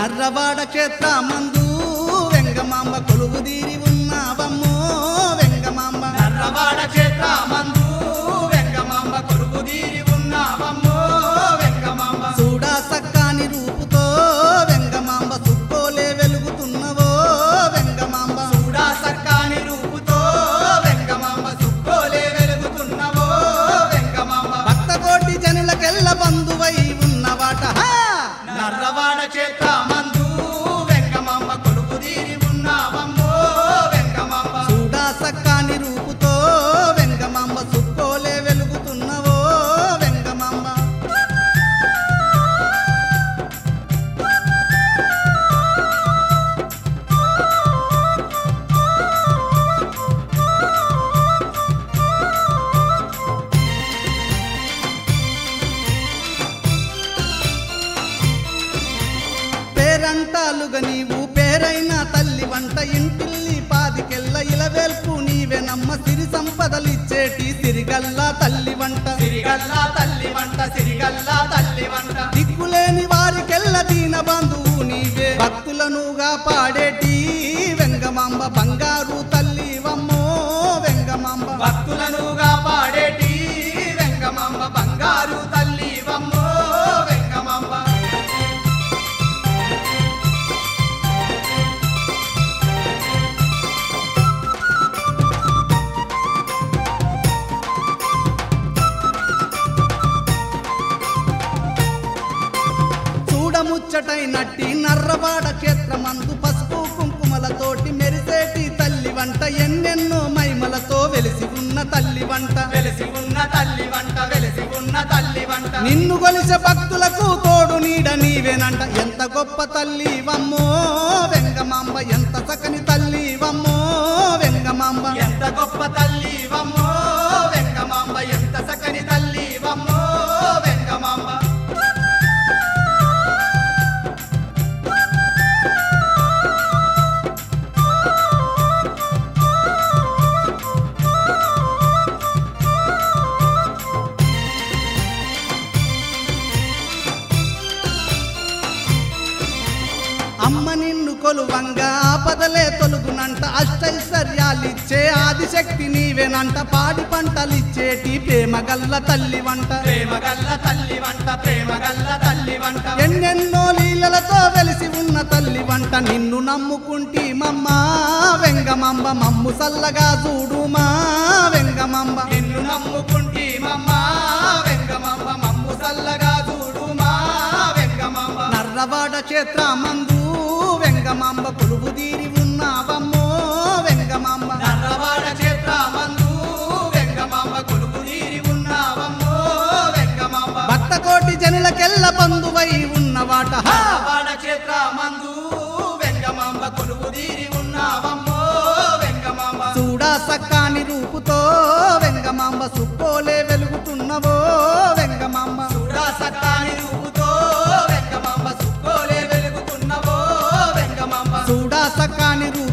నర్రవాడ క్షేత్రమందు వెంగమాంబ కొలువుదీరి ఉన్నావమ్మో వెంగమాంబ నర్రవాడ క్షేత్రమందు వెంగమాంబ కొలువుదీరి ఉన్నావమ్మో వెంగమాంబ చూడా సక్కాని రూపుతో వెంగమాంబ సుక్కోలే వెలుగుతున్నవో వెంగమాంబ చూడా సక్కాని రూపుతో వెంగమాంబ సుక్కోలే వెలుగుతున్నవో వెంగమాంబ భక్తకోటి జనులకెల్ల బంధువై ఉన్నవాట హా! నర్రవాడ క్షేత్రమందు వెంగమాంబ కొలువుదీరి ఉన్నావమ్మో వెంగమాంబ చూడా సక్కాని రూపుతో వెంగమాంబ సుక్కోలే వెలుగుతున్నవో వెంగమాంబ పేరంటాలుగా నీవు పేరైన తల్లి వంట ఇంటిల్లి పాదికెళ్ళ ఇలవేల్పు నీవెనమ్మ సిరి సంపదలిచ్చేటి సిరిగల్లా తల్లి వంట సిరిగల్లా తల్లి వంట సిరిగల్లా తల్లి వంట దిక్కులేని వారికెల్ల దీన బంధువు నీవే భక్తులనుగా పాడేటి వెంగమాంబ బంగారు తల్లి వమ్మో వెంగమాంబ భక్తులనుగా పాడేటి వెంగమాంబ బంగారు తల్లి వమ్మో వెంగమాంబ చూడముచ్చటైనట్టి నర్రవాడ క్షేత్రమందు పసుపు కుంకుమలతోటి మెరిసేటి తల్లి వంట ఎన్నెన్నో మైమలతో వెలిసి ఉన్న తల్లి వంట వెలిసి ఉన్న తల్లి వంట వెలిసి ఉన్న తల్లి వంట నిన్ను కొలిసే భక్తులకు తోడు నీడ నీవేనంట ఎంత గొప్ప తల్లి వమ్మో వెంగమాంబ ఎంత చక్కని తల్లి వమ్మో వెంగమాంబ ఎంత గొప్ప తల్లి వమ్మో వెంగమాంబ ఎంత చక్కని తల్లి వమ్మో వెంగమాంబ అమ్మ నిన్ను కొలువంగా ఆపదలే తొలుగునంట అష్టైశ్వర్యాలిచ్చే ఆదిశక్తి నీవేనంట పాడి పంటలిచ్చేటి ప్రేమ గల్ల తల్లి వంట ప్రేమ గల్ల తల్లి వంట ప్రేమ గల్ల తల్లి వంట ఎన్నెన్నో లీలలతో వెలిసి ఉన్న తల్లి వంట నిన్ను నమ్ముకుంటి మమ్మ వెంగమాంబ మమ్ము సల్లగా చూడు మా వెంగమాంబ నిన్ను నమ్ముకుంటి మమ్మ వెంగమాంబ మమ్ము సల్లగా చూడు మా వెంగమాంబ నర్రవాడ క్షేత్రమందు వెంగమాంబ కొలువుదీరి ఉన్నావమ్మో వెంగమాంబ నర్రవాడ క్షేత్రమందు వెంగమాంబ కొలుపు తీరి ఉన్నావమ్మో వెంగమాంబ భక్త కోటి జనులకెల్ల బంధువై ఉన్నవాట హా! నర్రవాడ క్షేత్రమందు వెంగమాంబ కొలుపు తీరి ఉన్నావమ్మో వెంగమాంబ చూడా సక్కాని రూపుతో వెంగమాంబ సుక్కోలే వెలుగుతున్నవో వెంగమాంబ చూడా సత్తాని రూపుతో వెంగమాంబ సుక్కోలే వెలుగుతున్నవో వెంగమాంబ చూడా సక్కాని రూపు